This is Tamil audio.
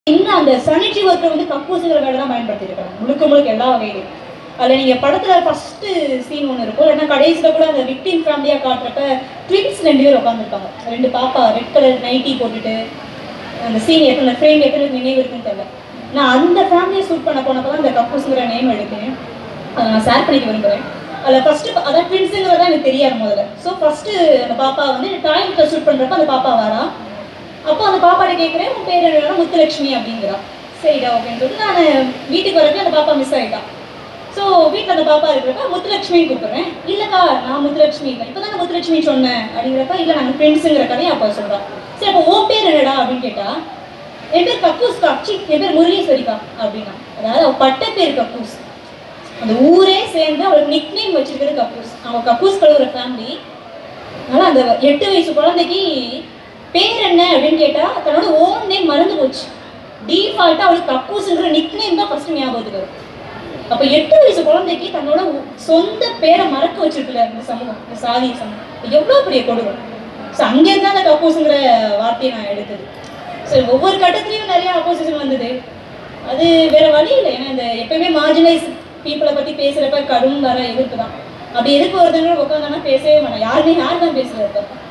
இன்னும் அந்த சானிட்டரி ஒர்க்கர் வந்து கக்கூசுங்கிற வேலை தான் பயன்படுத்தியிருக்காங்க முழுக்க முழுக்க எல்லா வகையிலும் அதில் நீங்கள் படத்தில் ஃபஸ்ட்டு சீன் ஒன்று இருக்கும் இல்லைன்னா கடைசியில் கூட அந்த விக்டிம் ஃபேமிலியாக காட்டுறப்ப ட்வின்ஸ் ரெண்டு பேர் உட்காந்துருப்பாங்க ரெண்டு பாப்பா ரெட் கலர் நைட்டி போட்டுட்டு அந்த சீன் எத்தனை ஃப்ரேம் எத்தனை நினைவு இருக்குன்னு தெரியல நான் அந்த ஃபேமிலியை ஷூட் பண்ண போனப்போ தான் இந்த கக்கூஸுங்கிற நேம் எடுத்தேன் அதை நான் ஷேர் பண்ணிக்க விரும்புகிறேன் அதில் ஃபஸ்ட்டு அதான் ட்வின்ஸுங்கிறதா எனக்கு தெரியாது முதல்ல ஸோ ஃபஸ்ட்டு அந்த பாப்பா வந்து டாய்லெட்டில் ஷூட் பண்ணுறப்ப அந்த பாப்பா வரா அப்போ அந்த பாப்பாட்ட கேட்குறேன் உன் பேர் என்ன முத்துலட்சுமி அப்படிங்கிறா சரிடா ஓகேன்னு சொல்லிட்டு நான் வீட்டுக்கு வரப்ப அந்த பாப்பா மிஸ் ஆகிட்டா ஸோ வீட்டில் அந்த பாப்பா இருக்கிறப்ப முத்துலட்சுமி கூப்பிடுறேன் இல்லைக்கா நான் முத்துலட்சுமி இல்லை இப்போ தான் முத்துலட்சுமி சொன்னேன் அப்படிங்கிறப்ப இல்லை நாங்கள் ஃப்ரெண்ட்ஸுங்கிற கதையை அப்போ சொல்கிறா சரி அப்போ உன் பேர் என்னடா அப்படின்னு கேட்டா என் பேர் கக்கூஸ் காட்சி என் பேர் முருகேஸ்வரிக்கா அப்படின்னா அதாவது அவள் பட்ட பேர் கக்கூஸ் அந்த ஊரே சேர்ந்து அவளுக்கு நிக் நேம் வச்சிருக்கிறது கக்கூஸ் அவள் கக்கூஸ் கழுவுற ஃபேமிலி அதனால அந்த எட்டு வயசு குழந்தைக்கு பேர் என்ன அப்படின்னு கேட்டா தன்னோட ஓன் நேம் மறந்து போச்சு டீஃபால்ட்டா அவளுக்கு கக்கூஸ்ங்கிற நிக் நேம் தான் ஃபர்ஸ்ட் ஞாபகத்துக்கு வரும் அப்ப எட்டு வயசு குழந்தைக்கு தன்னோட உ- சொந்த பேரை மறக்க வச்சிருக்குல்ல இந்த சமூகம் இந்த சாதி சமூகம் எவ்வளவு பெரிய கொடுமை ஸோ அங்கேருந்து தான் அந்த கக்கூஸுங்கிற வார்த்தையை நான் எடுத்தது சரி ஒவ்வொரு கட்டத்துலயும் நிறைய அப்போசிஷன் வந்தது அது வேற வழி இல்லை ஏன்னா இந்த எப்பயுமே மார்ஜினைஸ் பீப்புளை பத்தி பேசுறப்ப கடும் வர எதிர்ப்பு தான் அப்படி எதிர்ப்பு வருதுன்னு உட்காந்தானா பேசவே மாட்டேன் யாருமே யார் தான் பேசுறது